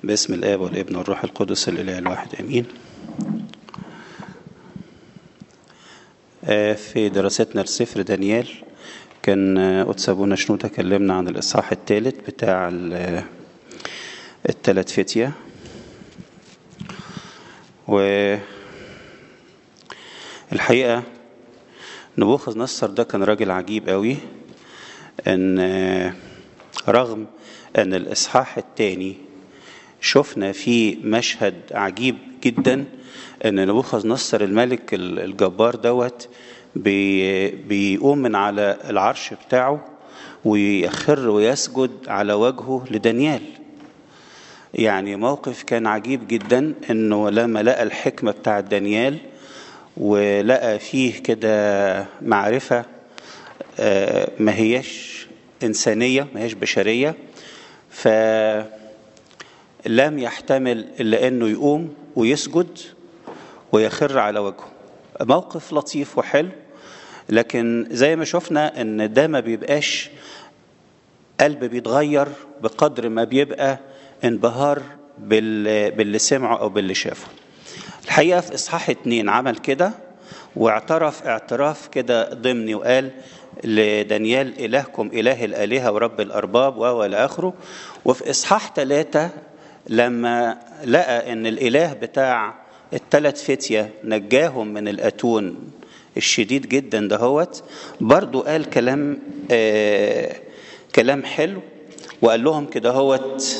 باسم الآب والابن والروح القدس الإله الواحد آمين في دراستنا لسفر دانيال كان قدس أبونا شنودة كلمنا عن الإصحاح الثالث بتاع الثلاث فتية والحقيقة نبوخذ نصر ده كان راجل عجيب قوي ان رغم ان الاصحاح الثاني شفنا فيه مشهد عجيب جدا ان نبوخذ نصر الملك الجبار دوت بي بيقوم من على العرش بتاعه ويخر ويسجد على وجهه لدانيال يعني موقف كان عجيب جدا انه لما لقى الحكمه بتاعت دانيال ولقى فيه كده معرفه ما هيش إنسانية ما هيش بشرية فلم يحتمل إلا أنه يقوم ويسجد ويخر على وجهه موقف لطيف وحلو لكن زي ما شفنا ان ده ما بيبقاش قلب بيتغير بقدر ما بيبقى انبهار باللي سمعه او باللي شافه الحقيقه في اصحاح اتنين عمل كده واعترف اعتراف كده ضمني وقال لدانيال إلهكم إله الآلهة ورب الأرباب وإلى آخره وفي إصحاح ثلاثة لما لقى إن الإله بتاع الثلاث فتية نجاهم من الأتون الشديد جدا دهوت برضو قال كلام آه كلام حلو وقال لهم كده هوت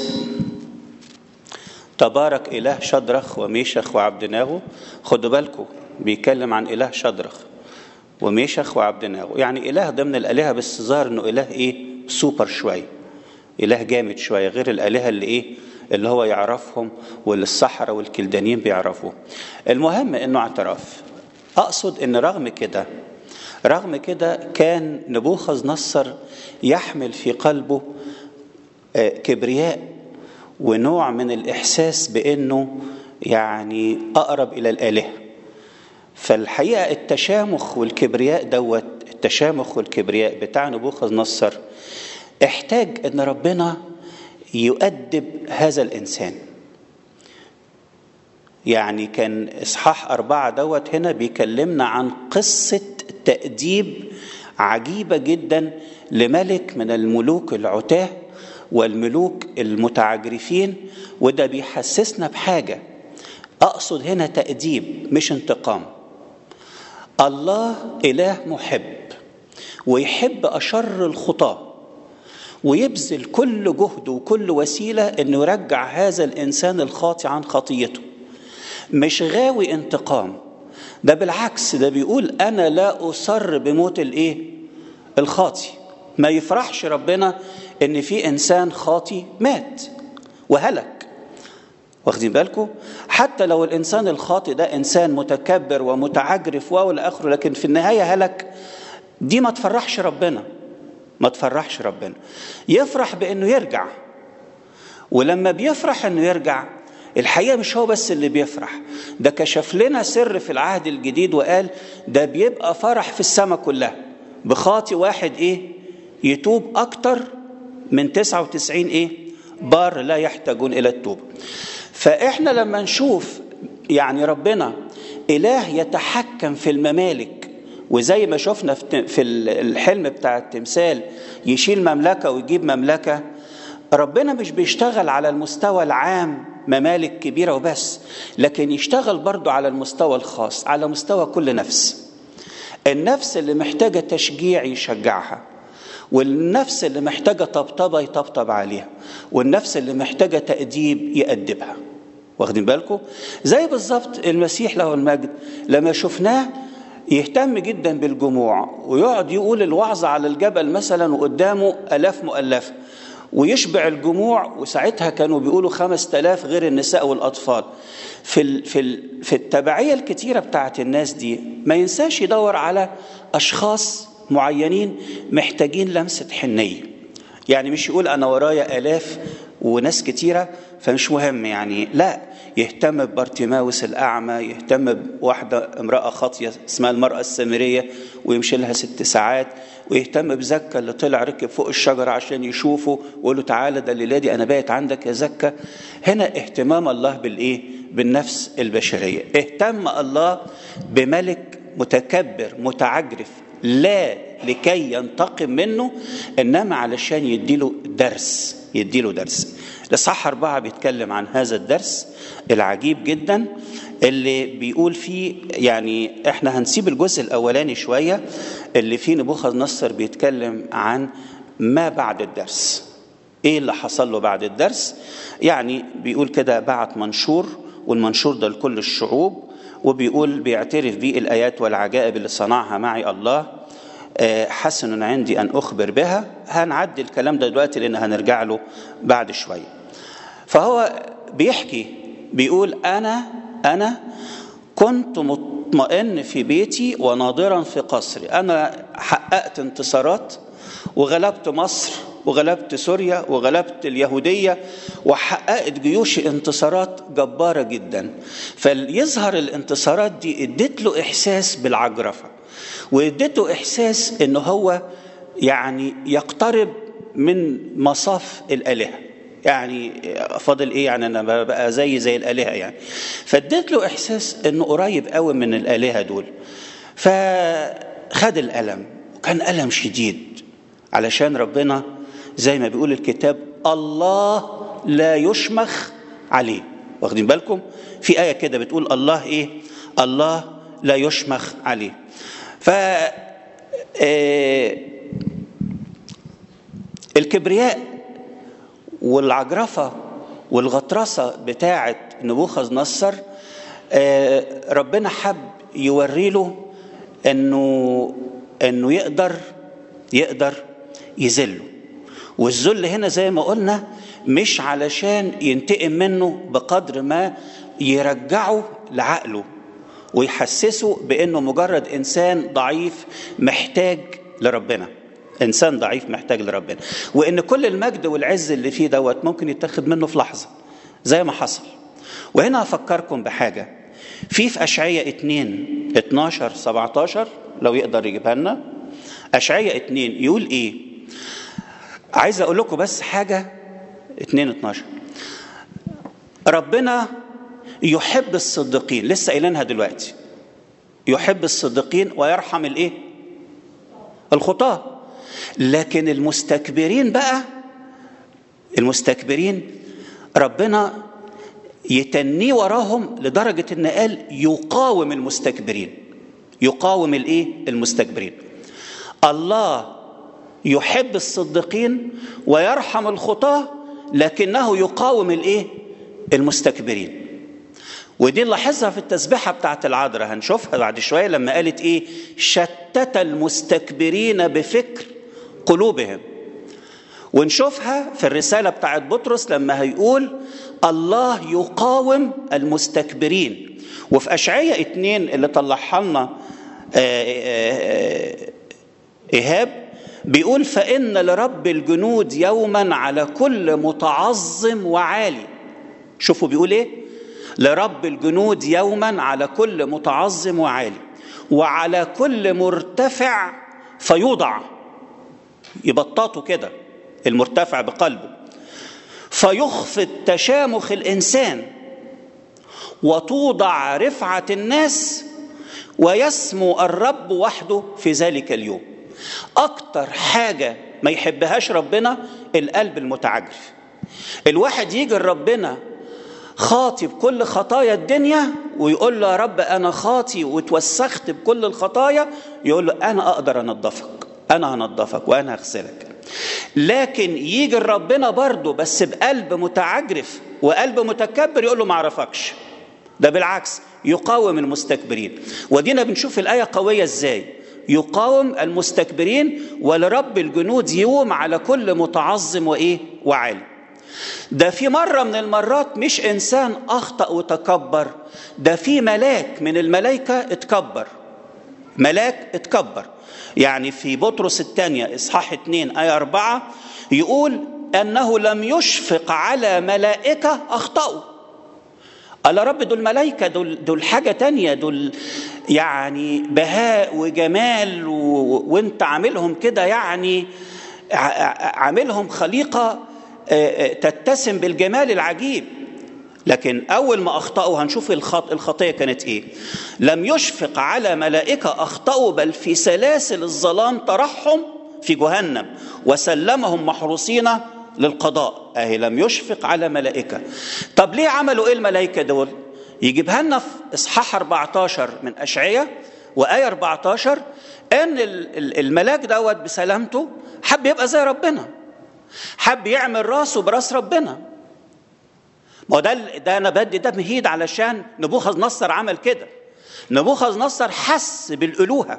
تبارك إله شدرخ وميشخ وعبدناغو خدوا بالكم بيتكلم عن إله شدرخ وميشخ وعبدناغو يعني إله ضمن الآلهة بس ظهر إنه إله إيه سوبر شوية إله جامد شوية غير الآلهة اللي إيه اللي هو يعرفهم واللي الصحراء والكلدانيين بيعرفوه المهم إنه اعتراف أقصد إن رغم كده رغم كده كان نبوخذ نصر يحمل في قلبه كبرياء ونوع من الإحساس بأنه يعني أقرب إلى الآلهة فالحقيقة التشامخ والكبرياء دوت التشامخ والكبرياء بتاع نبوخذ نصر احتاج ان ربنا يؤدب هذا الانسان يعني كان اصحاح اربعه دوت هنا بيكلمنا عن قصه تاديب عجيبه جدا لملك من الملوك العتاه والملوك المتعجرفين وده بيحسسنا بحاجه اقصد هنا تاديب مش انتقام الله اله محب ويحب اشر الخطاه ويبذل كل جهد وكل وسيله انه يرجع هذا الانسان الخاطي عن خطيته مش غاوي انتقام ده بالعكس ده بيقول انا لا اصر بموت الايه الخاطي ما يفرحش ربنا ان في انسان خاطي مات وهلك واخدين بالكم حتى لو الانسان الخاطئ ده انسان متكبر ومتعجرف والى اخره لكن في النهايه هلك دي ما تفرحش ربنا ما تفرحش ربنا يفرح بانه يرجع ولما بيفرح انه يرجع الحقيقه مش هو بس اللي بيفرح ده كشف لنا سر في العهد الجديد وقال ده بيبقى فرح في السماء كلها بخاطي واحد ايه يتوب اكتر من 99 ايه بار لا يحتاجون الى التوبه فاحنا لما نشوف يعني ربنا اله يتحكم في الممالك وزي ما شفنا في الحلم بتاع التمثال يشيل مملكه ويجيب مملكه ربنا مش بيشتغل على المستوى العام ممالك كبيره وبس لكن يشتغل برضه على المستوى الخاص على مستوى كل نفس النفس اللي محتاجه تشجيع يشجعها والنفس اللي محتاجه طبطبه يطبطب عليها والنفس اللي محتاجه تاديب يادبها واخدين بالكم زي بالظبط المسيح له المجد لما شفناه يهتم جدا بالجموع ويقعد يقول الوعظ على الجبل مثلا وقدامه الاف مؤلفه ويشبع الجموع وساعتها كانوا بيقولوا خمس تلاف غير النساء والأطفال في, ال في, ال في التبعية الكتيرة بتاعت الناس دي ما ينساش يدور على أشخاص معينين محتاجين لمسة حنية يعني مش يقول أنا ورايا آلاف وناس كتيرة فمش مهم يعني لا يهتم ببارتيماوس الأعمى يهتم بواحدة امرأة خاطية اسمها المرأة السامرية ويمشي لها ست ساعات ويهتم بزكا اللي طلع ركب فوق الشجرة عشان يشوفه ويقول له تعالى ده الليلة دي أنا بايت عندك يا زكا هنا اهتمام الله بالإيه؟ بالنفس البشرية اهتم الله بملك متكبر متعجرف لا لكي ينتقم منه انما علشان يديله درس يديله درس الاصحاح أربعة بيتكلم عن هذا الدرس العجيب جدا اللي بيقول فيه يعني احنا هنسيب الجزء الاولاني شويه اللي فيه نبوخذ نصر بيتكلم عن ما بعد الدرس ايه اللي حصل له بعد الدرس يعني بيقول كده بعت منشور والمنشور ده لكل الشعوب وبيقول بيعترف بيه الايات والعجائب اللي صنعها معي الله حسن عندي ان اخبر بها هنعدي الكلام ده دلوقتي لان هنرجع له بعد شويه فهو بيحكي بيقول انا انا كنت مطمئن في بيتي وناظرا في قصري انا حققت انتصارات وغلبت مصر وغلبت سوريا وغلبت اليهودية وحققت جيوش انتصارات جبارة جدا فيظهر الانتصارات دي ادت له إحساس بالعجرفة وادته إحساس إنه هو يعني يقترب من مصاف الآلهة يعني فاضل ايه يعني انا بقى زي زي الالهه يعني فاديت له احساس انه قريب قوي من الالهه دول فخد الالم وكان الم شديد علشان ربنا زي ما بيقول الكتاب الله لا يشمخ عليه واخدين بالكم في آية كده بتقول الله إيه الله لا يشمخ عليه ف الكبرياء والعجرفة والغطرسة بتاعة نبوخذ نصر ربنا حب يوري له انه انه يقدر يقدر يذله والذل هنا زي ما قلنا مش علشان ينتقم منه بقدر ما يرجعه لعقله ويحسسه بانه مجرد انسان ضعيف محتاج لربنا انسان ضعيف محتاج لربنا وان كل المجد والعز اللي فيه دوت ممكن يتاخد منه في لحظه زي ما حصل وهنا افكركم بحاجه في في اشعياء 2 12 17 لو يقدر يجيبها لنا اشعياء 2 يقول ايه عايز اقول لكم بس حاجه 2 12 ربنا يحب الصديقين لسه قايلينها دلوقتي يحب الصديقين ويرحم الايه الخطاه لكن المستكبرين بقى المستكبرين ربنا يتنيه وراهم لدرجة ان قال يقاوم المستكبرين يقاوم الايه المستكبرين الله يحب الصديقين ويرحم الخطاة لكنه يقاوم الايه المستكبرين ودي نلاحظها في التسبيحة بتاعت العذراء هنشوفها بعد شوية لما قالت ايه شتت المستكبرين بفكر قلوبهم ونشوفها في الرسالة بتاعت بطرس لما هيقول الله يقاوم المستكبرين وفي أشعية اتنين اللي طلعها لنا إيهاب بيقول فإن لرب الجنود يوما على كل متعظم وعالي شوفوا بيقول إيه لرب الجنود يوما على كل متعظم وعالي وعلى كل مرتفع فيوضع يبططوا كده المرتفع بقلبه فيخفض تشامخ الانسان وتوضع رفعه الناس ويسمو الرب وحده في ذلك اليوم اكتر حاجه ما يحبهاش ربنا القلب المتعجرف الواحد يجي لربنا خاطي بكل خطايا الدنيا ويقول له يا رب انا خاطي وتوسخت بكل الخطايا يقول له انا اقدر انضفك انا هنضفك وانا هغسلك لكن يجي لربنا برضه بس بقلب متعجرف وقلب متكبر يقول له ما اعرفكش ده بالعكس يقاوم المستكبرين ودينا بنشوف الايه قويه ازاي يقاوم المستكبرين ولرب الجنود يوم على كل متعظم وايه وعالي ده في مره من المرات مش انسان اخطا وتكبر ده في ملاك من الملائكه اتكبر ملاك اتكبر يعني في بطرس الثانية إصحاح 2 آية 4 يقول انه لم يشفق على ملائكه اخطاوا قال يا رب دول ملائكة دول, دول حاجة تانية دول يعني بهاء وجمال و... وانت عاملهم كده يعني عاملهم خليقة تتسم بالجمال العجيب لكن أول ما أخطأوا هنشوف الخط... الخطية كانت إيه لم يشفق على ملائكة أخطأوا بل في سلاسل الظلام طرحهم في جهنم وسلمهم محروسين للقضاء اهي لم يشفق على ملائكه طب ليه عملوا ايه الملائكه دول يجيبها لنا في اصحاح 14 من اشعياء وايه 14 ان الملاك دوت بسلامته حب يبقى زي ربنا حب يعمل راسه براس ربنا ما هو ده ده انا بدي ده مهيد علشان نبوخذ نصر عمل كده نبوخذ نصر حس بالالوهه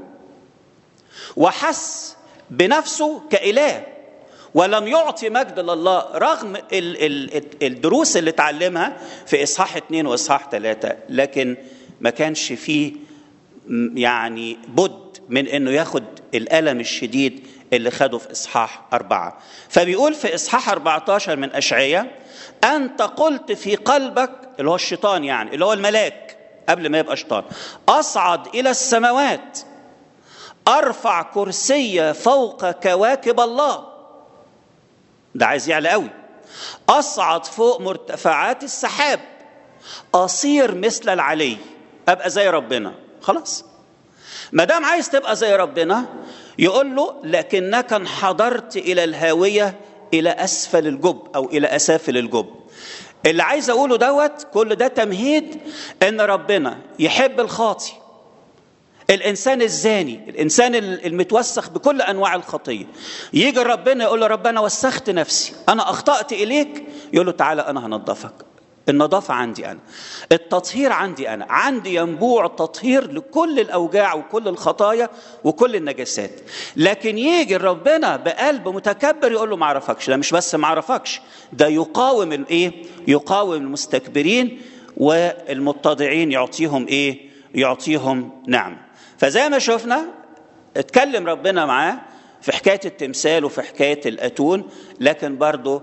وحس بنفسه كاله ولم يعطي مجد لله رغم ال ال الدروس اللي اتعلمها في اصحاح اثنين واصحاح ثلاثه لكن ما كانش فيه يعني بد من انه ياخد الالم الشديد اللي خده في اصحاح اربعه فبيقول في اصحاح 14 من اشعياء انت قلت في قلبك اللي هو الشيطان يعني اللي هو الملاك قبل ما يبقى شيطان اصعد الى السماوات ارفع كرسي فوق كواكب الله ده عايز يعلى قوي اصعد فوق مرتفعات السحاب اصير مثل العلي ابقى زي ربنا خلاص ما دام عايز تبقى زي ربنا يقول له لكنك انحدرت الى الهاويه الى اسفل الجب او الى اسافل الجب اللي عايز اقوله دوت كل ده تمهيد ان ربنا يحب الخاطي الانسان الزاني الانسان المتوسخ بكل انواع الخطيه يجي ربنا يقول له ربنا وسخت نفسي انا اخطات اليك يقول له تعالى انا هنضفك النظافة عندي أنا التطهير عندي أنا عندي ينبوع تطهير لكل الأوجاع وكل الخطايا وكل النجاسات لكن يجي ربنا بقلب متكبر يقول له ما عرفكش ده مش بس ما عرفكش ده يقاوم الايه يقاوم المستكبرين والمتضعين يعطيهم ايه يعطيهم نعم فزي ما شفنا اتكلم ربنا معاه في حكايه التمثال وفي حكايه الاتون لكن برضه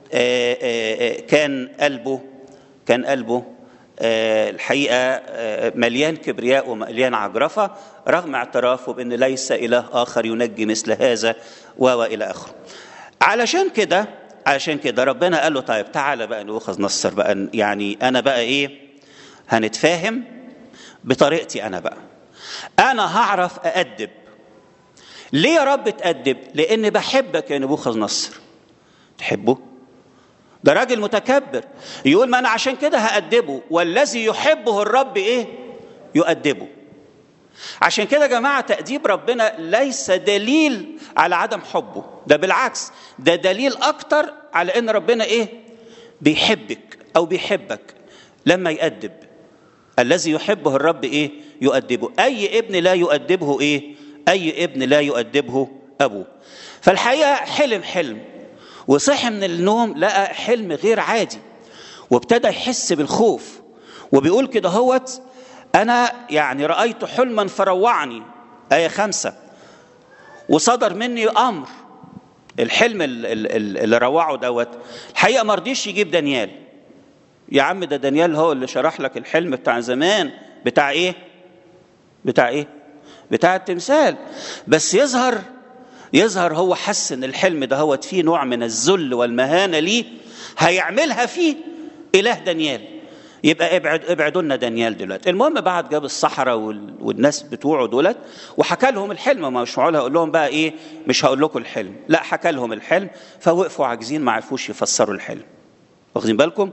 كان قلبه كان قلبه الحقيقه مليان كبرياء ومليان عجرفه رغم اعترافه بان ليس اله اخر ينجي مثل هذا والى اخره. علشان كده علشان كده ربنا قال له طيب تعالى بقى نؤخذ نصر بقى يعني انا بقى ايه هنتفاهم بطريقتي انا بقى. انا هعرف اادب. ليه يا رب تادب؟ لان بحبك يا نبوخذ نصر. تحبه؟ ده راجل متكبر يقول ما انا عشان كده هأدبه والذي يحبه الرب ايه يؤدبه عشان كده يا جماعه تأديب ربنا ليس دليل على عدم حبه ده بالعكس ده دليل اكتر على ان ربنا ايه بيحبك او بيحبك لما يأدب الذي يحبه الرب ايه يؤدبه اي ابن لا يؤدبه ايه اي ابن لا يؤدبه ابوه فالحقيقه حلم حلم وصحي من النوم لقى حلم غير عادي وابتدى يحس بالخوف وبيقول كده هوت أنا يعني رأيت حلما فروعني آية خمسة وصدر مني أمر الحلم اللي روعه دوت الحقيقة ما رضيش يجيب دانيال يا عم ده دانيال هو اللي شرح لك الحلم بتاع زمان بتاع ايه بتاع ايه بتاع التمثال بس يظهر يظهر هو حس ان الحلم ده هو فيه نوع من الذل والمهانه ليه هيعملها فيه اله دانيال يبقى ابعد ابعدوا لنا دانيال دلوقتي المهم بعد جاب الصحراء والناس بتوعه دولت وحكى لهم الحلم ما مش معقول هقول لهم بقى ايه مش هقول لكم الحلم لا حكى لهم الحلم فوقفوا عاجزين ما عرفوش يفسروا الحلم واخدين بالكم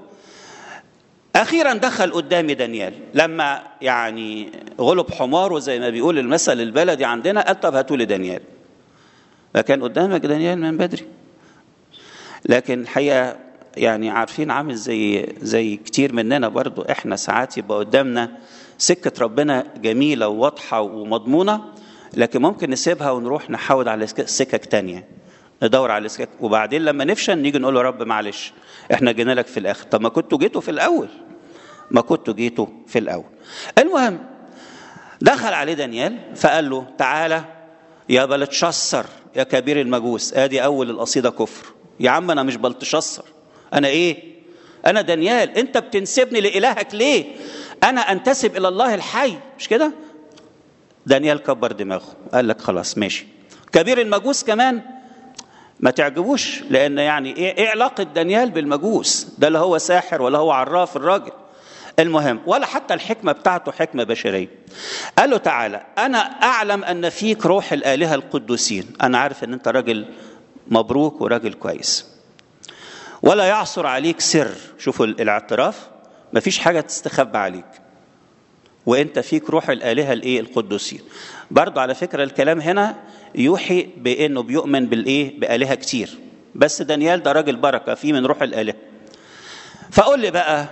اخيرا دخل قدامي دانيال لما يعني غلب حماره زي ما بيقول المثل البلدي عندنا قال طب هاتوا لي دانيال فكان قدامك دانيال من بدري لكن الحقيقه يعني عارفين عامل زي زي كتير مننا برضو احنا ساعات يبقى قدامنا سكه ربنا جميله وواضحه ومضمونه لكن ممكن نسيبها ونروح نحاول على سكك تانية ندور على سكك وبعدين لما نفشل نيجي نقول له رب معلش احنا جينا لك في الاخر طب ما كنتوا جيتوا في الاول ما كنتوا جيتوا في الاول المهم دخل عليه دانيال فقال له تعالى يا بلتشسر يا كبير المجوس ادي اول القصيده كفر يا عم انا مش بلتشصر انا ايه انا دانيال انت بتنسبني لالهك ليه انا انتسب الى الله الحي مش كده دانيال كبر دماغه قال لك خلاص ماشي كبير المجوس كمان ما تعجبوش لان يعني ايه ايه علاقه دانيال بالمجوس ده لا هو ساحر ولا هو عراف الراجل المهم ولا حتى الحكمه بتاعته حكمه بشريه قال له تعالى انا اعلم ان فيك روح الالهه القدوسين انا عارف ان انت راجل مبروك وراجل كويس ولا يعصر عليك سر شوفوا الاعتراف مفيش حاجه تستخبى عليك وانت فيك روح الالهه الايه القدوسين برضو على فكره الكلام هنا يوحي بانه بيؤمن بالايه بالهه كتير بس دانيال ده راجل بركه فيه من روح الالهه فقول لي بقى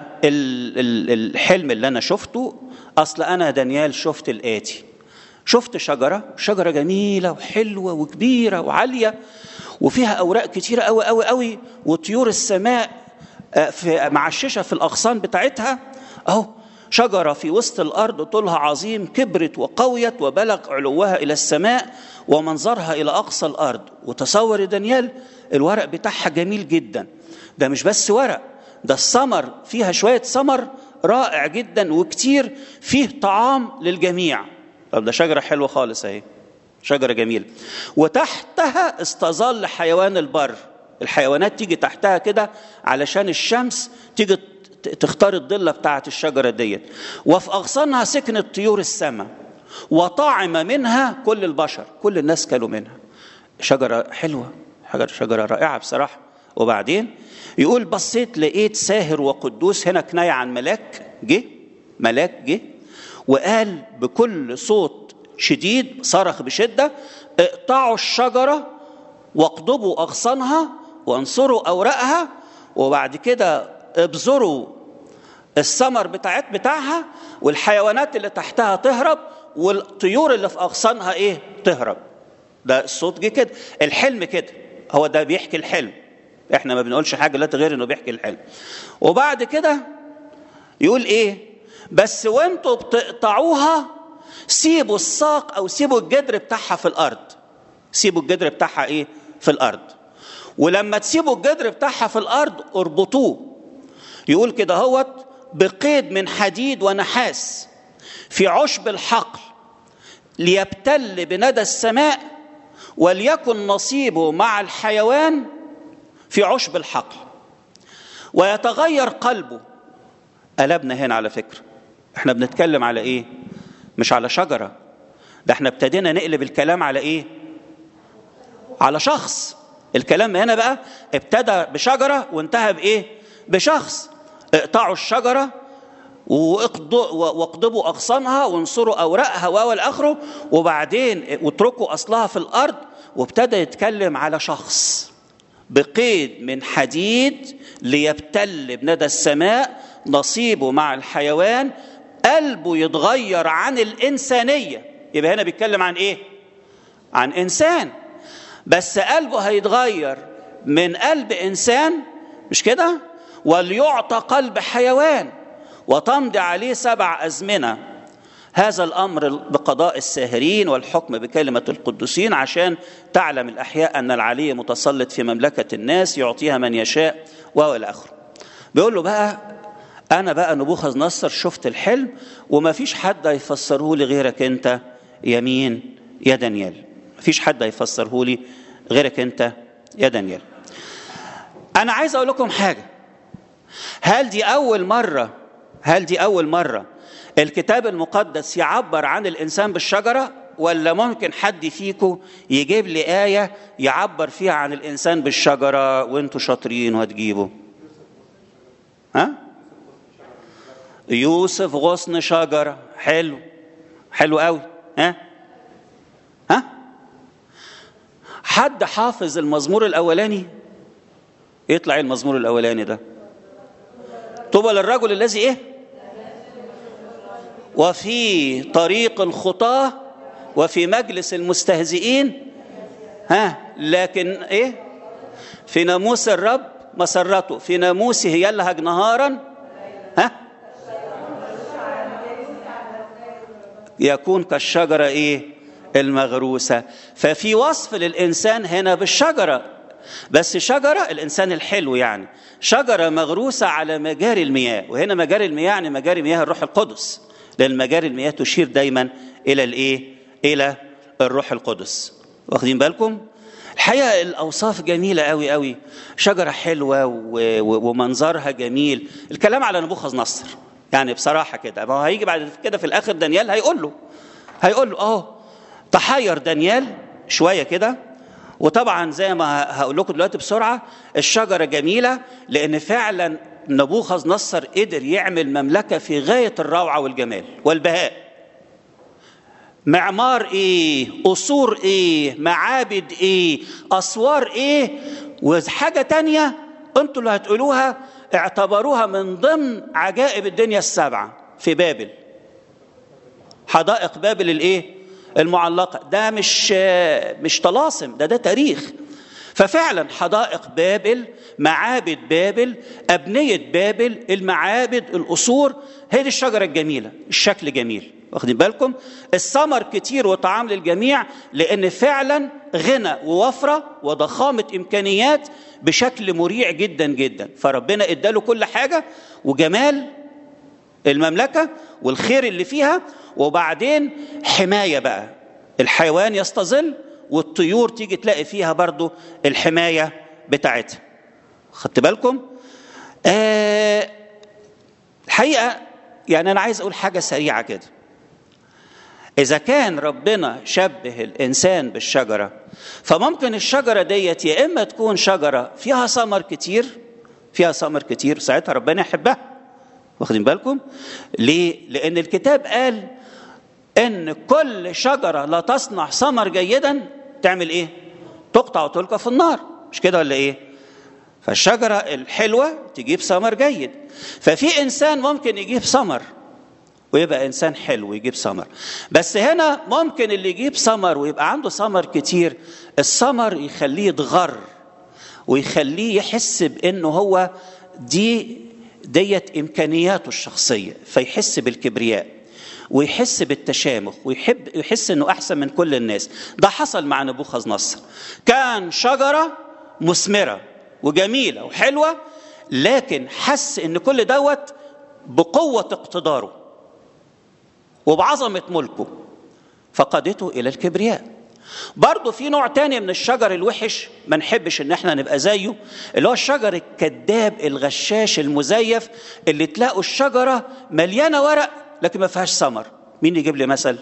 الحلم اللي انا شفته اصل انا دانيال شفت الاتي شفت شجره شجره جميله وحلوه وكبيره وعاليه وفيها اوراق كتيره قوي قوي قوي وطيور السماء في معششه في الاغصان بتاعتها اهو شجره في وسط الارض طولها عظيم كبرت وقويت وبلغ علوها الى السماء ومنظرها الى اقصى الارض وتصور دانيال الورق بتاعها جميل جدا ده مش بس ورق ده الثمر فيها شويه ثمر رائع جدا وكتير فيه طعام للجميع طب ده شجره حلوه خالص اهي شجره جميله وتحتها استظل حيوان البر الحيوانات تيجي تحتها كده علشان الشمس تيجي تختار الضلة بتاعت الشجرة ديت وفي أغصانها سكنت طيور السماء وطعم منها كل البشر كل الناس كلوا منها شجرة حلوة شجرة, شجرة رائعة بصراحة وبعدين يقول بصيت لقيت ساهر وقدوس هنا كناية عن ملاك جه ملاك جه وقال بكل صوت شديد صرخ بشدة اقطعوا الشجرة واقضبوا أغصانها وانصروا أوراقها وبعد كده ابذروا الثمر بتاعت بتاعها والحيوانات اللي تحتها تهرب والطيور اللي في اغصانها ايه تهرب ده الصوت جه كده الحلم كده هو ده بيحكي الحلم احنا ما بنقولش حاجه لا غير انه بيحكي الحلم وبعد كده يقول ايه بس وانتوا بتقطعوها سيبوا الساق او سيبوا الجدر بتاعها في الارض سيبوا الجدر بتاعها ايه في الارض ولما تسيبوا الجدر بتاعها في الارض اربطوه يقول كده هوت بقيد من حديد ونحاس في عشب الحقل ليبتل بندى السماء وليكن نصيبه مع الحيوان في عشب الحقل ويتغير قلبه قلبنا هنا على فكرة احنا بنتكلم على ايه مش على شجرة ده احنا ابتدينا نقلب الكلام على ايه على شخص الكلام هنا بقى ابتدى بشجرة وانتهى بايه بشخص اقطعوا الشجرة واقضبوا أغصانها وانصروا أوراقها وأول آخره وبعدين واتركوا أصلها في الأرض وابتدى يتكلم على شخص بقيد من حديد ليبتل بندى السماء نصيبه مع الحيوان قلبه يتغير عن الإنسانية يبقى هنا بيتكلم عن إيه؟ عن إنسان بس قلبه هيتغير من قلب إنسان مش كده؟ وليعطى قلب حيوان وتمضي عليه سبع أزمنة هذا الأمر بقضاء الساهرين والحكم بكلمة القدوسين عشان تعلم الأحياء أن العلي متسلط في مملكة الناس يعطيها من يشاء وهو إلى آخره بيقول له بقى أنا بقى نبوخذ نصر شفت الحلم وما فيش حد هيفسره لي غيرك أنت يمين يا دانيال ما فيش حد هيفسره لي غيرك أنت يا دانيال أنا عايز أقول لكم حاجة هل دي أول مرة هل دي أول مرة الكتاب المقدس يعبر عن الإنسان بالشجرة ولا ممكن حد فيكم يجيب لي آية يعبر فيها عن الإنسان بالشجرة وانتوا شاطرين وهتجيبوا ها يوسف غصن شجرة حلو حلو قوي ها ها حد حافظ المزمور الأولاني يطلع ايه المزمور الأولاني ده طوبى للرجل الذي ايه وفي طريق الخطاه وفي مجلس المستهزئين ها لكن ايه في ناموس الرب مسرته في ناموسه يلهج نهارا ها يكون كالشجره ايه المغروسه ففي وصف للانسان هنا بالشجره بس شجرة الإنسان الحلو يعني شجرة مغروسة على مجاري المياه وهنا مجاري المياه يعني مجاري مياه الروح القدس لأن مجاري المياه تشير دايما إلى الإيه؟ إلى الروح القدس واخدين بالكم؟ الحقيقة الأوصاف جميلة قوي قوي شجرة حلوة ومنظرها جميل الكلام على نبوخذ نصر يعني بصراحة كده ما هو هيجي بعد كده في الآخر دانيال هيقول له هيقول له اه تحير دانيال شوية كده وطبعا زي ما هقول لكم دلوقتي بسرعة الشجرة جميلة لأن فعلا نبوخذ نصر قدر يعمل مملكة في غاية الروعة والجمال والبهاء معمار ايه قصور ايه معابد ايه اسوار ايه وحاجه تانية انتوا اللي هتقولوها اعتبروها من ضمن عجائب الدنيا السبعه في بابل حدائق بابل الايه المعلقه ده مش مش طلاسم ده ده تاريخ ففعلا حدائق بابل معابد بابل أبنية بابل المعابد القصور هي دي الشجرة الجميلة الشكل جميل واخدين بالكم الثمر كتير وطعام للجميع لأن فعلا غنى ووفرة وضخامة إمكانيات بشكل مريع جدا جدا فربنا اداله كل حاجة وجمال المملكة والخير اللي فيها وبعدين حماية بقى الحيوان يستظل والطيور تيجي تلاقي فيها برضو الحماية بتاعتها خدت بالكم آه الحقيقة يعني أنا عايز أقول حاجة سريعة كده إذا كان ربنا شبه الإنسان بالشجرة فممكن الشجرة ديت يا إما تكون شجرة فيها ثمر كتير فيها ثمر كتير ساعتها ربنا يحبها واخدين بالكم ليه لأن الكتاب قال ان كل شجره لا تصنع ثمر جيدا تعمل ايه تقطع وتلقى في النار مش كده ولا ايه فالشجره الحلوه تجيب ثمر جيد ففي انسان ممكن يجيب ثمر ويبقى انسان حلو يجيب ثمر بس هنا ممكن اللي يجيب ثمر ويبقى عنده ثمر كتير الثمر يخليه يتغر ويخليه يحس بانه هو دي ديت امكانياته الشخصيه فيحس بالكبرياء ويحس بالتشامخ ويحب يحس انه احسن من كل الناس ده حصل مع نبوخذ نصر كان شجره مثمره وجميله وحلوه لكن حس ان كل دوت بقوه اقتداره وبعظمه ملكه فقادته الى الكبرياء برضه في نوع تاني من الشجر الوحش ما نحبش ان احنا نبقى زيه اللي هو الشجر الكذاب الغشاش المزيف اللي تلاقوا الشجره مليانه ورق لكن ما فيهاش ثمر مين يجيب لي مثل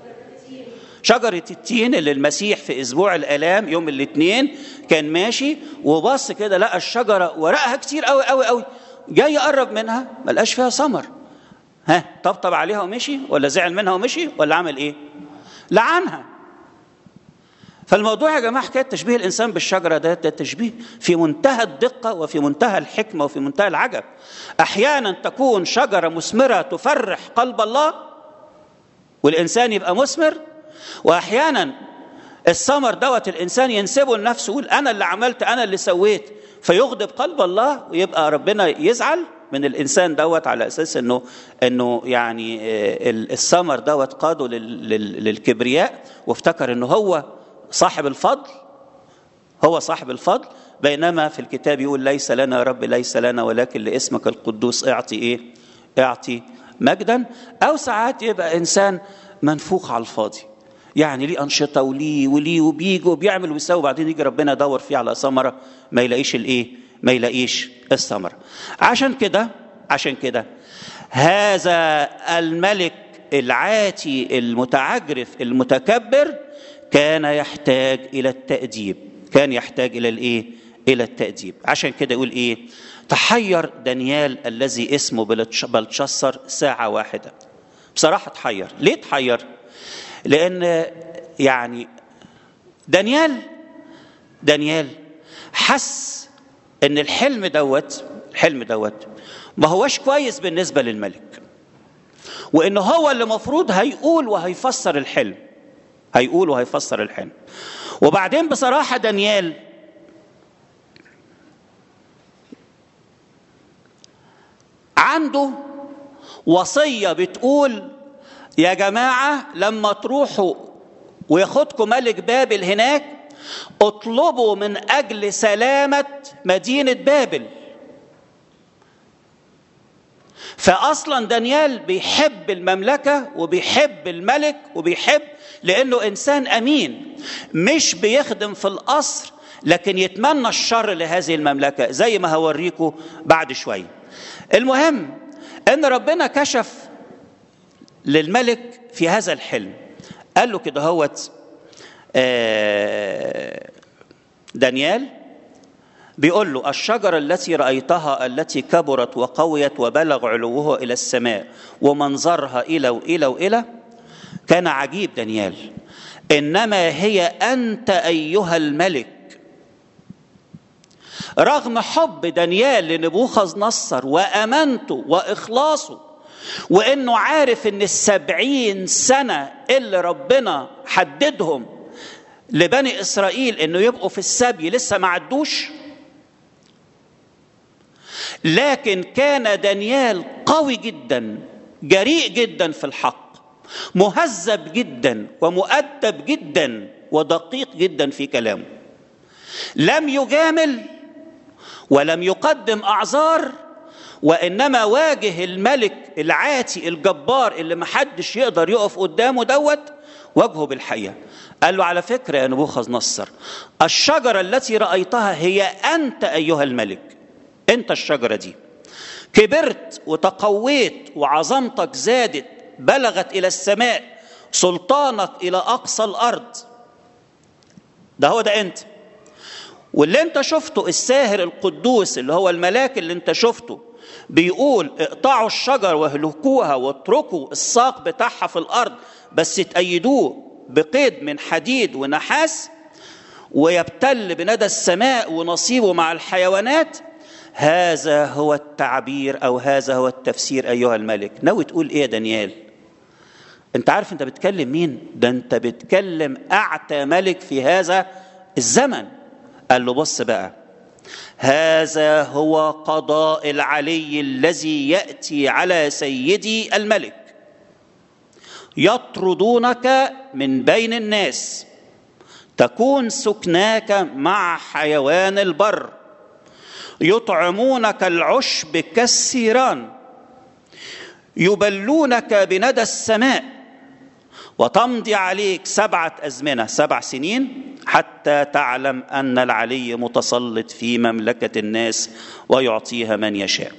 شجرة التين اللي المسيح في أسبوع الآلام يوم الاثنين كان ماشي وبص كده لقى الشجرة ورقها كتير قوي قوي قوي جاي يقرب منها ما لقاش فيها ثمر ها طبطب عليها ومشي ولا زعل منها ومشي ولا عمل ايه لعنها فالموضوع يا جماعه حكايه تشبيه الانسان بالشجره ده, ده تشبيه في منتهى الدقه وفي منتهى الحكمه وفي منتهى العجب احيانا تكون شجره مثمره تفرح قلب الله والانسان يبقى مثمر واحيانا الثمر دوت الانسان ينسبه لنفسه يقول انا اللي عملت انا اللي سويت فيغضب قلب الله ويبقى ربنا يزعل من الانسان دوت على اساس انه انه يعني الثمر دوت قاده للكبرياء وافتكر انه هو صاحب الفضل هو صاحب الفضل بينما في الكتاب يقول ليس لنا يا رب ليس لنا ولكن لاسمك القدوس اعطي ايه اعطي مجدا او ساعات يبقى انسان منفوخ على الفاضي يعني ليه انشطه وليه وليه وبيجي وبيعمل ويسوي وبعدين يجي ربنا يدور فيه على ثمره ما يلاقيش الايه ما يلاقيش الثمره عشان كده عشان كده هذا الملك العاتي المتعجرف المتكبر كان يحتاج الى التاديب كان يحتاج الى الايه الى التاديب عشان كده يقول ايه تحير دانيال الذي اسمه بلتشسر ساعه واحده بصراحه تحير ليه تحير لان يعني دانيال دانيال حس ان الحلم دوت الحلم دوت ما هوش كويس بالنسبه للملك وان هو اللي مفروض هيقول وهيفسر الحلم هيقول وهيفسر الحلم وبعدين بصراحه دانيال عنده وصيه بتقول يا جماعه لما تروحوا وياخدكم ملك بابل هناك اطلبوا من اجل سلامه مدينه بابل فاصلا دانيال بيحب المملكه وبيحب الملك وبيحب لانه انسان امين مش بيخدم في القصر لكن يتمنى الشر لهذه المملكه زي ما هوريكم بعد شويه المهم ان ربنا كشف للملك في هذا الحلم قال له كده هوت دانيال بيقول له الشجرة التي رأيتها التي كبرت وقويت وبلغ علوها إلى السماء ومنظرها إلى وإلى وإلى كان عجيب دانيال إنما هي أنت أيها الملك رغم حب دانيال لنبوخذ نصر وأمانته وإخلاصه وإنه عارف إن السبعين سنة اللي ربنا حددهم لبني إسرائيل إنه يبقوا في السبي لسه ما عدوش لكن كان دانيال قوي جدا جريء جدا في الحق مهذب جدا ومؤدب جدا ودقيق جدا في كلامه لم يجامل ولم يقدم اعذار وانما واجه الملك العاتي الجبار اللي محدش يقدر يقف قدامه دوت واجهه بالحقيقه قال له على فكره يا نبوخذ نصر الشجره التي رايتها هي انت ايها الملك انت الشجره دي كبرت وتقويت وعظمتك زادت بلغت الى السماء سلطانك الى اقصى الارض ده هو ده انت واللي انت شفته الساهر القدوس اللي هو الملاك اللي انت شفته بيقول اقطعوا الشجر واهلكوها واتركوا الساق بتاعها في الارض بس تأيدوه بقيد من حديد ونحاس ويبتل بندى السماء ونصيبه مع الحيوانات هذا هو التعبير او هذا هو التفسير ايها الملك ناوي تقول ايه يا دانيال انت عارف انت بتكلم مين ده انت بتكلم اعتى ملك في هذا الزمن قال له بص بقى هذا هو قضاء العلي الذي ياتي على سيدي الملك يطردونك من بين الناس تكون سكناك مع حيوان البر يطعمونك العشب كالسيران يبلونك بندى السماء وتمضي عليك سبعة أزمنة سبع سنين حتى تعلم أن العلي متسلط في مملكة الناس ويعطيها من يشاء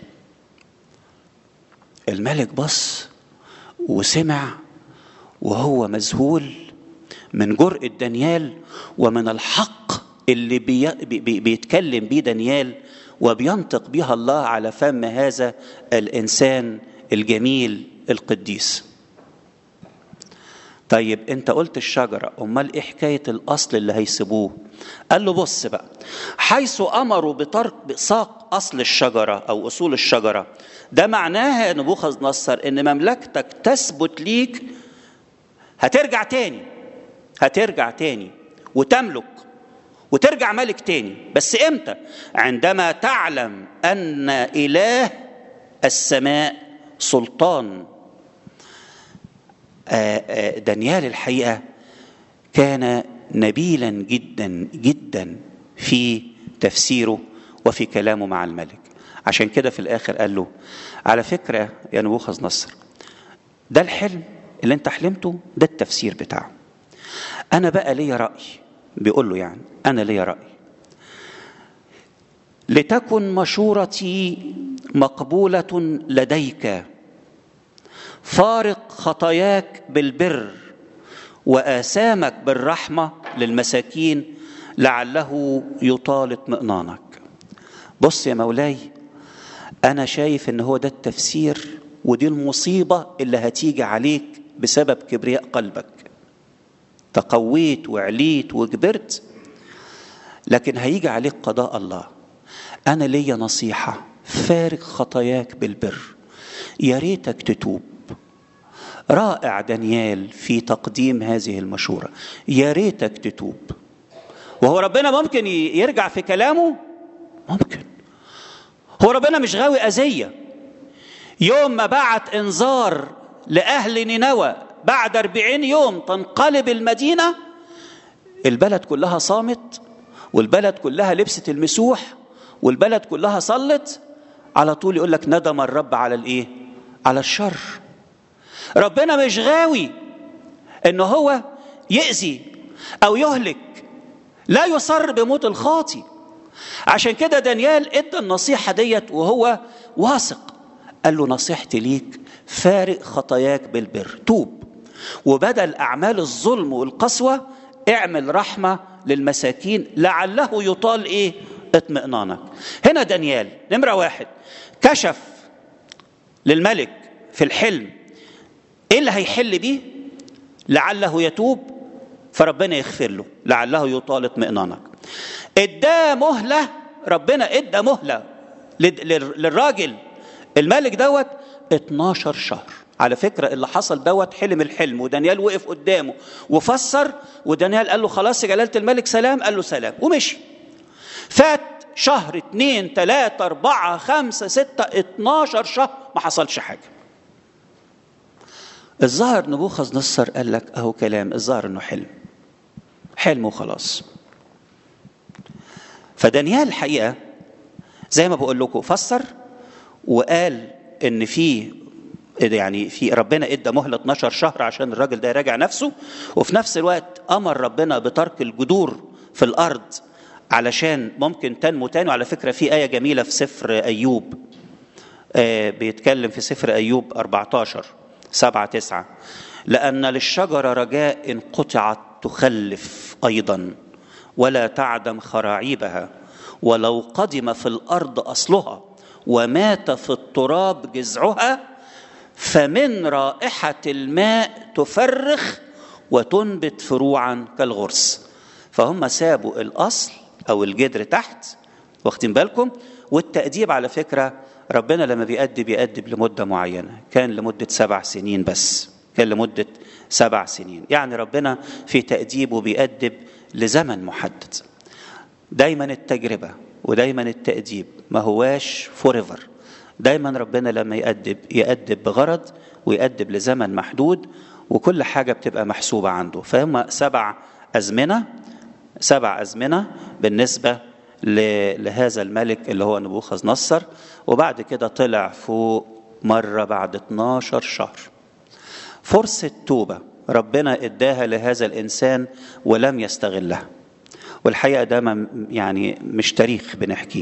الملك بص وسمع وهو مذهول من جرأة دانيال ومن الحق اللي بي بي بيتكلم بيه دانيال وبينطق بها الله على فم هذا الإنسان الجميل القديس طيب انت قلت الشجرة امال ايه حكاية الاصل اللي هيسيبوه قال له بص بقى حيث امروا بترك بساق اصل الشجرة او اصول الشجرة ده معناها يا نبوخذ نصر ان مملكتك تثبت ليك هترجع تاني هترجع تاني وتملك وترجع ملك تاني بس امتى عندما تعلم ان اله السماء سلطان دانيال الحقيقه كان نبيلا جدا جدا في تفسيره وفي كلامه مع الملك عشان كده في الاخر قال له على فكره يا نبوخذ نصر ده الحلم اللي انت حلمته ده التفسير بتاعه انا بقى ليا راي بيقول له يعني انا ليا راي لتكن مشورتي مقبوله لديك فارق خطاياك بالبر واثامك بالرحمه للمساكين لعله يطال اطمئنانك بص يا مولاي انا شايف ان هو ده التفسير ودي المصيبه اللي هتيجي عليك بسبب كبرياء قلبك تقويت وعليت وكبرت لكن هيجي عليك قضاء الله انا ليا نصيحه فارق خطاياك بالبر يا ريتك تتوب رائع دانيال في تقديم هذه المشورة يا ريتك تتوب وهو ربنا ممكن يرجع في كلامه ممكن هو ربنا مش غاوي أذية يوم ما بعت إنذار لأهل نينوى بعد أربعين يوم تنقلب المدينة البلد كلها صامت والبلد كلها لبست المسوح والبلد كلها صلت على طول يقول لك ندم الرب على الايه على الشر ربنا مش غاوي ان هو يأذي او يهلك لا يصر بموت الخاطي عشان كده دانيال ادى النصيحة ديت وهو واثق قال له نصيحتي ليك فارق خطاياك بالبر توب وبدل أعمال الظلم والقسوة اعمل رحمة للمساكين لعله يطال ايه اطمئنانك هنا دانيال نمرة واحد كشف للملك في الحلم ايه اللي هيحل بيه لعله يتوب فربنا يغفر له لعله يطال اطمئنانك اداه مهله ربنا ادى مهله للراجل الملك دوت 12 شهر على فكرة اللي حصل دوت حلم الحلم ودانيال وقف قدامه وفسر ودانيال قال له خلاص يا جلالة الملك سلام قال له سلام ومشي فات شهر اتنين تلاتة أربعة خمسة ستة اتناشر شهر ما حصلش حاجة الظاهر نبوخذ نصر قال لك أهو كلام الظاهر إنه حلم حلم وخلاص فدانيال الحقيقة زي ما بقول لكم فسر وقال إن في يعني في ربنا ادى مهله 12 شهر عشان الراجل ده يراجع نفسه وفي نفس الوقت امر ربنا بترك الجذور في الارض علشان ممكن تنمو تاني وعلى فكره في ايه جميله في سفر ايوب آه بيتكلم في سفر ايوب 14 7 9 لان للشجره رجاء ان قطعت تخلف ايضا ولا تعدم خراعيبها ولو قدم في الارض اصلها ومات في التراب جذعها فمن رائحة الماء تفرخ وتنبت فروعا كالغرس فهم سابوا الأصل أو الجدر تحت واخدين بالكم والتأديب على فكرة ربنا لما بيأدب بيأدب لمدة معينة كان لمدة سبع سنين بس كان لمدة سبع سنين يعني ربنا في تأديبه بيأدب لزمن محدد دايما التجربة ودايما التأديب ما هواش فوريفر دايما ربنا لما يأدب يأدب بغرض ويأدب لزمن محدود وكل حاجة بتبقى محسوبة عنده فهم سبع أزمنة سبع أزمنة بالنسبة لهذا الملك اللي هو نبوخذ نصر وبعد كده طلع فوق مرة بعد 12 شهر فرصة توبة ربنا اداها لهذا الإنسان ولم يستغلها والحقيقة ده يعني مش تاريخ بنحكيه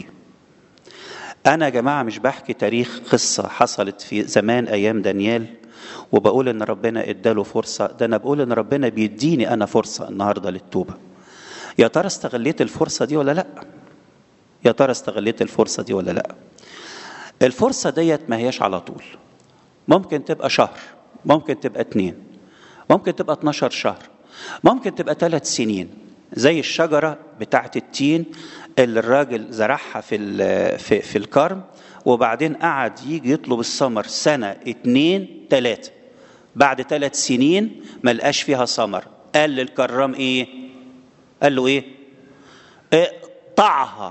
أنا يا جماعة مش بحكي تاريخ قصة حصلت في زمان أيام دانيال وبقول إن ربنا إداله فرصة ده أنا بقول إن ربنا بيديني أنا فرصة النهاردة للتوبة يا ترى استغليت الفرصة دي ولا لأ؟ يا ترى استغليت الفرصة دي ولا لأ؟ الفرصة ديت ما هياش على طول ممكن تبقى شهر ممكن تبقى اتنين ممكن تبقى 12 شهر ممكن تبقى ثلاث سنين زي الشجرة بتاعت التين اللي الراجل زرعها في في في الكرم وبعدين قعد يجي يطلب الثمر سنه اتنين تلاته بعد ثلاث سنين ما لقاش فيها ثمر قال للكرام ايه؟ قال له ايه؟ اقطعها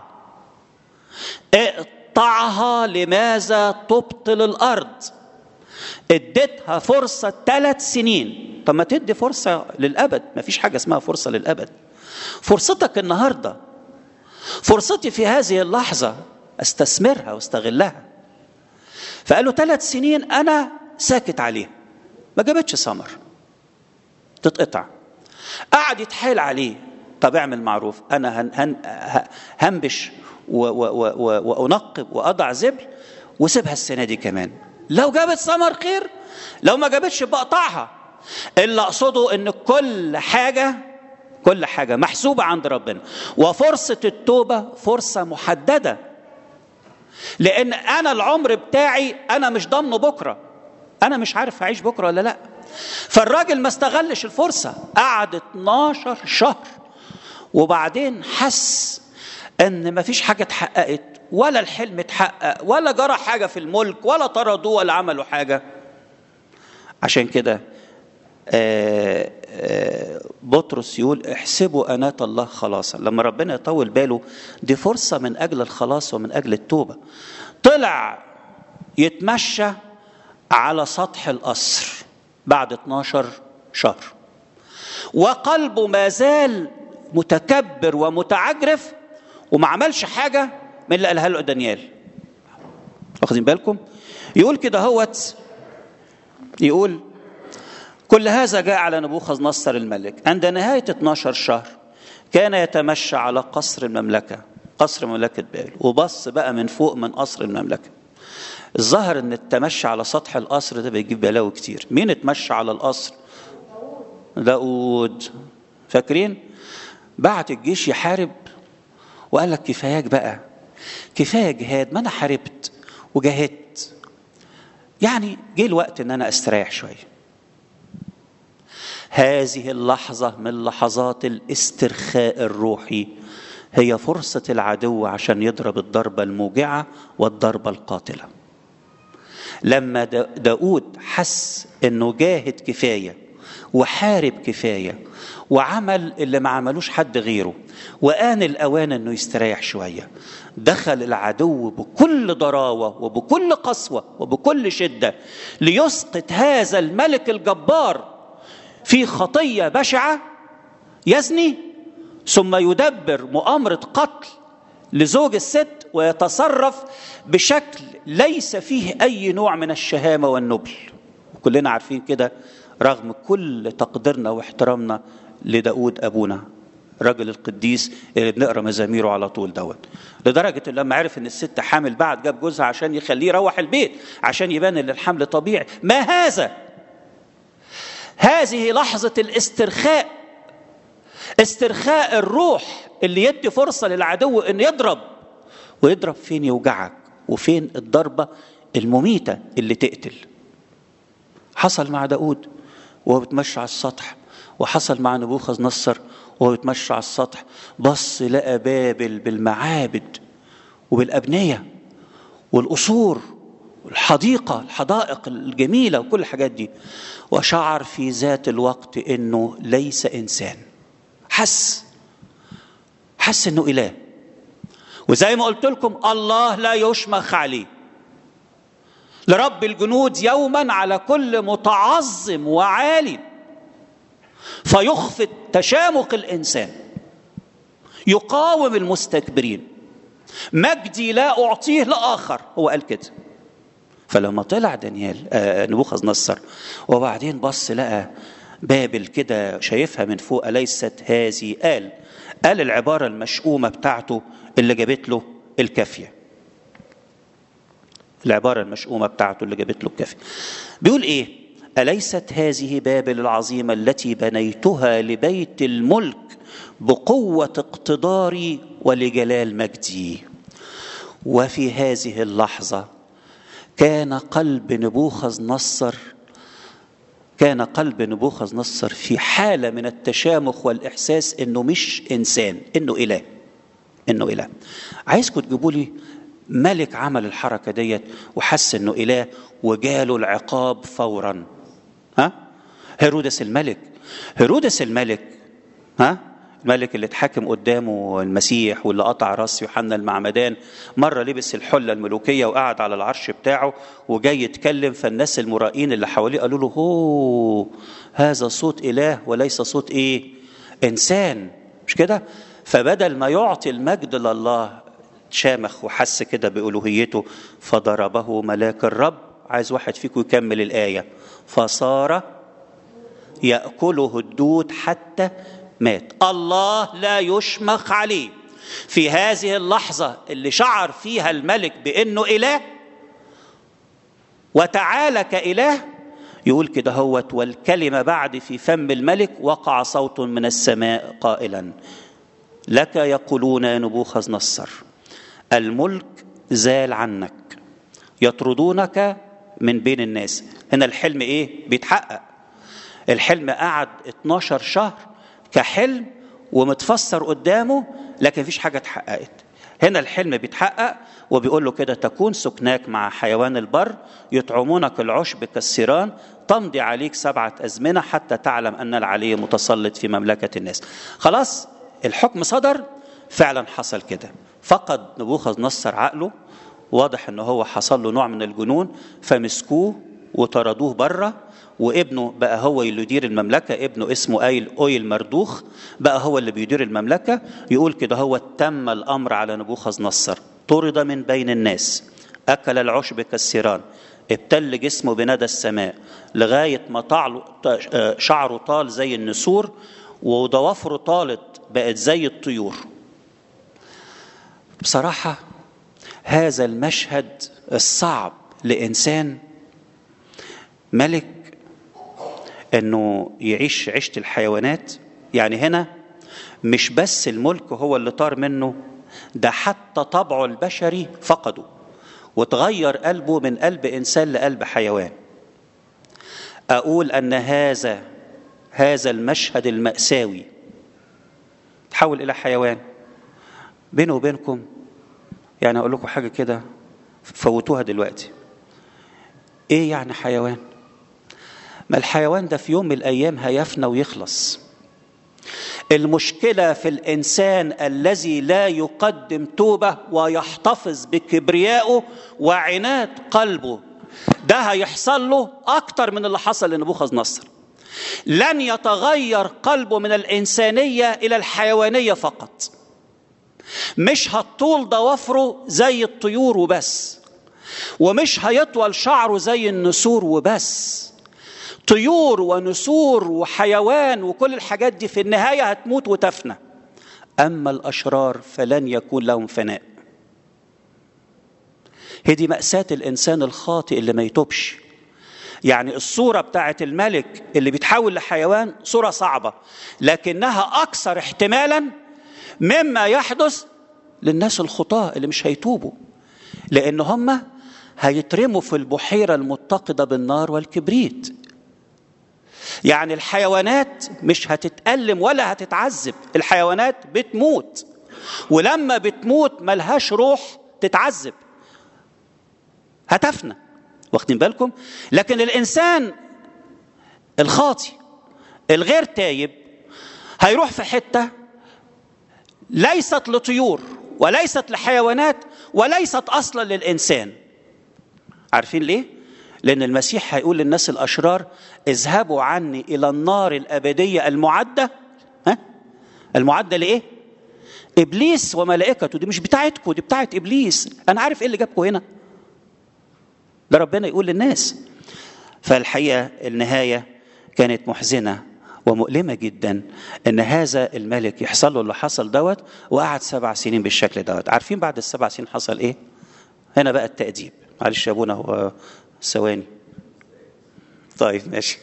اقطعها لماذا تبطل الارض؟ اديتها فرصه ثلاث سنين طب ما تدي فرصه للابد ما فيش حاجه اسمها فرصه للابد فرصتك النهارده فرصتي في هذه اللحظة استثمرها واستغلها فقال له ثلاث سنين أنا ساكت عليه ما جابتش ثمر تتقطع قعد يتحايل عليه طب اعمل معروف أنا هن هن هنبش وأنقب وأضع زبل وسيبها السنة دي كمان لو جابت ثمر خير لو ما جابتش بقطعها اللي أقصده إن كل حاجة كل حاجة محسوبة عند ربنا وفرصة التوبة فرصة محددة لأن أنا العمر بتاعي أنا مش ضامنه بكرة أنا مش عارف هعيش بكرة ولا لأ فالراجل ما استغلش الفرصة قعد 12 شهر وبعدين حس ان مفيش حاجه اتحققت ولا الحلم اتحقق ولا جرى حاجه في الملك ولا طردوه ولا عملوا حاجه عشان كده آه آه بطرس يقول احسبوا أناة الله خلاصا لما ربنا يطول باله دي فرصة من أجل الخلاص ومن أجل التوبة طلع يتمشى على سطح القصر بعد 12 شهر وقلبه ما زال متكبر ومتعجرف وما عملش حاجه من اللي قالها له دانيال واخدين بالكم يقول كده هوت يقول كل هذا جاء على نبوخذ نصر الملك عند نهاية 12 شهر كان يتمشى على قصر المملكة قصر مملكة بابل وبص بقى من فوق من قصر المملكة الظاهر ان التمشي على سطح القصر ده بيجيب بلاوي كتير مين اتمشى على القصر داود فاكرين بعت الجيش يحارب وقال لك كفاياك بقى كفايه جهاد ما انا حاربت وجاهدت يعني جه الوقت ان انا استريح شويه هذه اللحظه من لحظات الاسترخاء الروحي هي فرصه العدو عشان يضرب الضربه الموجعه والضربه القاتله لما داود حس انه جاهد كفايه وحارب كفايه وعمل اللي ما عملوش حد غيره وآن الأوان أنه يستريح شوية دخل العدو بكل ضراوة وبكل قسوة وبكل شدة ليسقط هذا الملك الجبار في خطية بشعة يزني ثم يدبر مؤامرة قتل لزوج الست ويتصرف بشكل ليس فيه أي نوع من الشهامة والنبل كلنا عارفين كده رغم كل تقديرنا واحترامنا لداود أبونا الراجل القديس اللي بنقرا مزاميره على طول دوت لدرجه ان لما عرف ان الست حامل بعد جاب جوزها عشان يخليه يروح البيت عشان يبان ان الحمل طبيعي ما هذا هذه لحظه الاسترخاء استرخاء الروح اللي يدي فرصه للعدو ان يضرب ويضرب فين يوجعك وفين الضربه المميته اللي تقتل حصل مع داود وهو بيتمشى على السطح وحصل مع نبوخذ نصر وهو يتمشى على السطح بص لقى بابل بالمعابد وبالأبنية والقصور والحديقة الحدائق الجميلة وكل الحاجات دي وشعر في ذات الوقت انه ليس انسان حس حس انه اله وزي ما قلت لكم الله لا يشمخ عليه لرب الجنود يوما على كل متعظم وعالٍ فيخفض تشامخ الانسان يقاوم المستكبرين مجدي لا اعطيه لاخر هو قال كده فلما طلع دانيال آه نبوخذ نصر وبعدين بص لقى بابل كده شايفها من فوق ليست هذه قال قال العبارة المشؤومة بتاعته اللي جابت له الكافية العبارة المشؤومة بتاعته اللي جابت له الكافية بيقول ايه أليست هذه بابل العظيمة التي بنيتها لبيت الملك بقوة اقتداري ولجلال مجدي وفي هذه اللحظة كان قلب نبوخذ نصر كان قلب نبوخذ نصر في حالة من التشامخ والإحساس إنه مش إنسان إنه إله إنه إله عايزكم تجيبوا لي ملك عمل الحركة ديت وحس إنه إله وجاله العقاب فورا ها هيرودس الملك هيرودس الملك ها الملك اللي اتحاكم قدامه المسيح واللي قطع راس يوحنا المعمدان مره لبس الحله الملوكيه وقعد على العرش بتاعه وجاي يتكلم فالناس المرائين اللي حواليه قالوا له هو هذا صوت اله وليس صوت ايه انسان مش كده فبدل ما يعطي المجد لله شامخ وحس كده بالوهيته فضربه ملاك الرب عايز واحد فيكم يكمل الايه فصار ياكله الدود حتى مات الله لا يشمخ عليه في هذه اللحظة اللي شعر فيها الملك بأنه إله وتعالى كإله يقول كده هوت والكلمة بعد في فم الملك وقع صوت من السماء قائلا لك يقولون يا نبوخذ نصر الملك زال عنك يطردونك من بين الناس هنا الحلم ايه بيتحقق الحلم قعد 12 شهر كحلم ومتفسر قدامه لكن مفيش حاجه اتحققت هنا الحلم بيتحقق وبيقول له كده تكون سكناك مع حيوان البر يطعمونك العشب كالسيران تمضي عليك سبعة أزمنة حتى تعلم أن العلي متسلط في مملكة الناس خلاص الحكم صدر فعلا حصل كده فقد نبوخذ نصر عقله واضح ان هو حصل له نوع من الجنون فمسكوه وطردوه بره وابنه بقى هو اللي يدير المملكة ابنه اسمه أيل أويل مردوخ بقى هو اللي بيدير المملكة يقول كده هو تم الأمر على نبوخذ نصر طرد من بين الناس أكل العشب كالسيران ابتل جسمه بندى السماء لغاية ما طعله شعره طال زي النسور وضوافره طالت بقت زي الطيور بصراحة هذا المشهد الصعب لإنسان ملك انه يعيش عيشه الحيوانات يعني هنا مش بس الملك هو اللي طار منه ده حتى طبعه البشري فقده وتغير قلبه من قلب انسان لقلب حيوان اقول ان هذا هذا المشهد الماساوي تحول الى حيوان بينه وبينكم يعني اقول لكم حاجه كده فوتوها دلوقتي ايه يعني حيوان ما الحيوان ده في يوم من الايام هيفنى ويخلص المشكله في الانسان الذي لا يقدم توبه ويحتفظ بكبريائه وعناد قلبه ده هيحصل له اكتر من اللي حصل لنبوخذ نصر لن يتغير قلبه من الانسانيه الى الحيوانيه فقط مش هتطول ضوافره زي الطيور وبس ومش هيطول شعره زي النسور وبس طيور ونسور وحيوان وكل الحاجات دي في النهاية هتموت وتفنى أما الأشرار فلن يكون لهم فناء هي دي مأساة الإنسان الخاطئ اللي ما يتوبش يعني الصورة بتاعت الملك اللي بيتحول لحيوان صورة صعبة لكنها أكثر احتمالا مما يحدث للناس الخطاة اللي مش هيتوبوا لأن هم هيترموا في البحيرة المتقدة بالنار والكبريت يعني الحيوانات مش هتتألم ولا هتتعذب الحيوانات بتموت ولما بتموت ملهاش روح تتعذب هتفنى واخدين بالكم لكن الإنسان الخاطي الغير تايب هيروح في حتة ليست لطيور وليست لحيوانات وليست أصلا للإنسان عارفين ليه؟ لأن المسيح هيقول للناس الأشرار اذهبوا عني إلى النار الأبدية المعدة ها؟ المعدة لإيه؟ إبليس وملائكته دي مش بتاعتكم دي بتاعت إبليس أنا عارف إيه اللي جابكم هنا ده ربنا يقول للناس فالحقيقة النهاية كانت محزنة ومؤلمة جدا ان هذا الملك يحصل له اللي حصل دوت وقعد سبع سنين بالشكل دوت عارفين بعد السبع سنين حصل ايه هنا بقى التأديب معلش يا ابونا هو ثواني طيب ماشي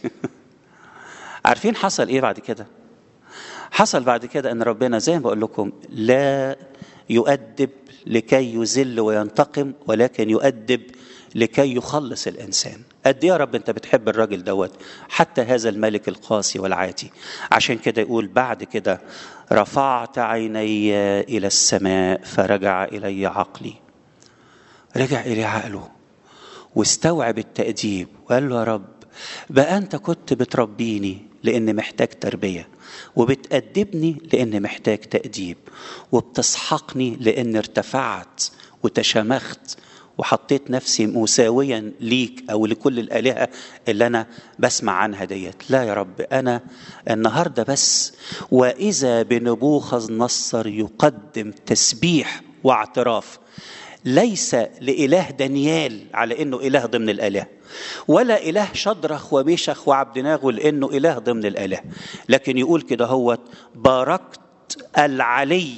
عارفين حصل ايه بعد كده حصل بعد كده ان ربنا زي ما بقول لكم لا يؤدب لكي يذل وينتقم ولكن يؤدب لكي يخلص الانسان قد يا رب انت بتحب الراجل دوت حتى هذا الملك القاسي والعاتي عشان كده يقول بعد كده رفعت عيني الى السماء فرجع الي عقلي رجع الي عقله واستوعب التأديب وقال له يا رب بقى أنت كنت بتربيني لأن محتاج تربية وبتأدبني لأن محتاج تأديب وبتسحقني لأن ارتفعت وتشمخت وحطيت نفسي مساويا ليك او لكل الالهه اللي انا بسمع عنها ديت لا يا رب انا النهارده بس واذا بنبوخذ نصر يقدم تسبيح واعتراف ليس لإله دانيال على إنه إله ضمن الآلهة ولا إله شدرخ وميشخ وعبدناغو لأنه إله ضمن الآلهة لكن يقول كده هو باركت العلي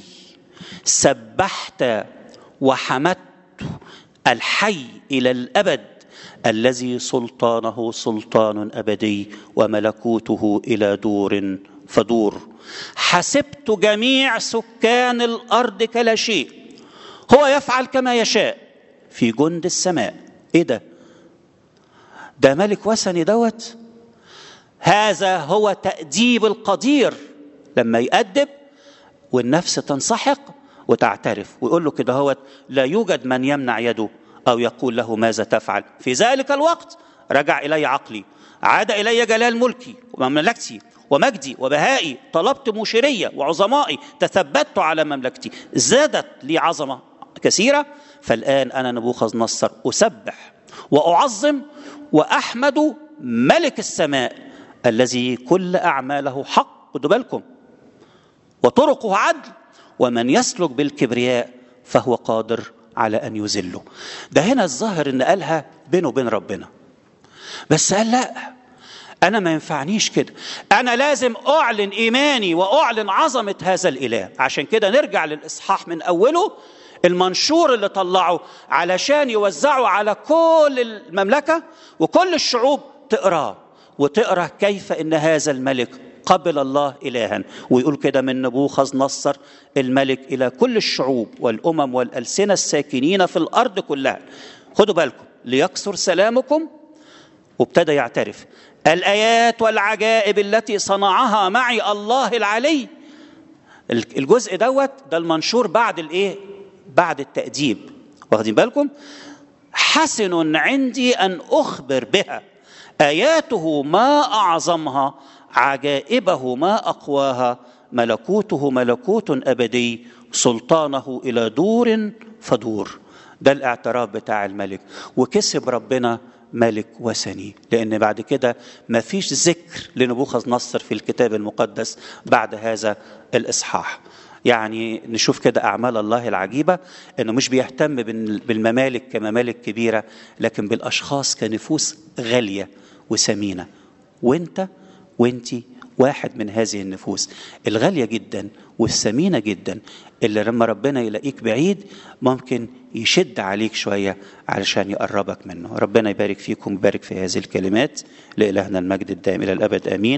سبحت وحمدت الحي إلى الأبد الذي سلطانه سلطان أبدي وملكوته إلى دور فدور حسبت جميع سكان الأرض كلا شيء هو يفعل كما يشاء في جند السماء ايه ده ده ملك وثني دوت هذا هو تأديب القدير لما يأدب والنفس تنسحق وتعترف ويقول له كده هو لا يوجد من يمنع يده أو يقول له ماذا تفعل في ذلك الوقت رجع إلي عقلي عاد إلي جلال ملكي ومملكتي ومجدي وبهائي طلبت مشيرية وعظمائي تثبت على مملكتي زادت لي عظمة كثيرة فالآن أنا نبوخذ نصر أسبح وأعظم واحمد ملك السماء الذي كل اعماله حق خدوا بالكم وطرقه عدل ومن يسلك بالكبرياء فهو قادر على ان يذله ده هنا الظاهر ان قالها بينه وبين ربنا بس قال لا انا ما ينفعنيش كده انا لازم اعلن ايماني واعلن عظمه هذا الاله عشان كده نرجع للاصحاح من اوله المنشور اللي طلعه علشان يوزعه على كل المملكه وكل الشعوب تقراه وتقرا كيف ان هذا الملك قبل الله الها ويقول كده من نبوخذ نصر الملك الى كل الشعوب والامم والالسنه الساكنين في الارض كلها خدوا بالكم ليكثر سلامكم وابتدى يعترف الايات والعجائب التي صنعها معي الله العلي الجزء دوت ده المنشور بعد الايه بعد التاديب واخدين بالكم حسن عندي ان اخبر بها اياته ما اعظمها عجائبه ما اقواها ملكوته ملكوت ابدي سلطانه الى دور فدور ده الاعتراف بتاع الملك وكسب ربنا ملك وثني لان بعد كده ما فيش ذكر لنبوخذ نصر في الكتاب المقدس بعد هذا الاصحاح يعني نشوف كده اعمال الله العجيبه انه مش بيهتم بالممالك كممالك كبيره لكن بالاشخاص كنفوس غاليه وثمينه وانت وانتي واحد من هذه النفوس الغاليه جدا والثمينه جدا اللي لما ربنا يلاقيك بعيد ممكن يشد عليك شويه علشان يقربك منه ربنا يبارك فيكم ويبارك في هذه الكلمات لالهنا المجد الدائم الى الابد امين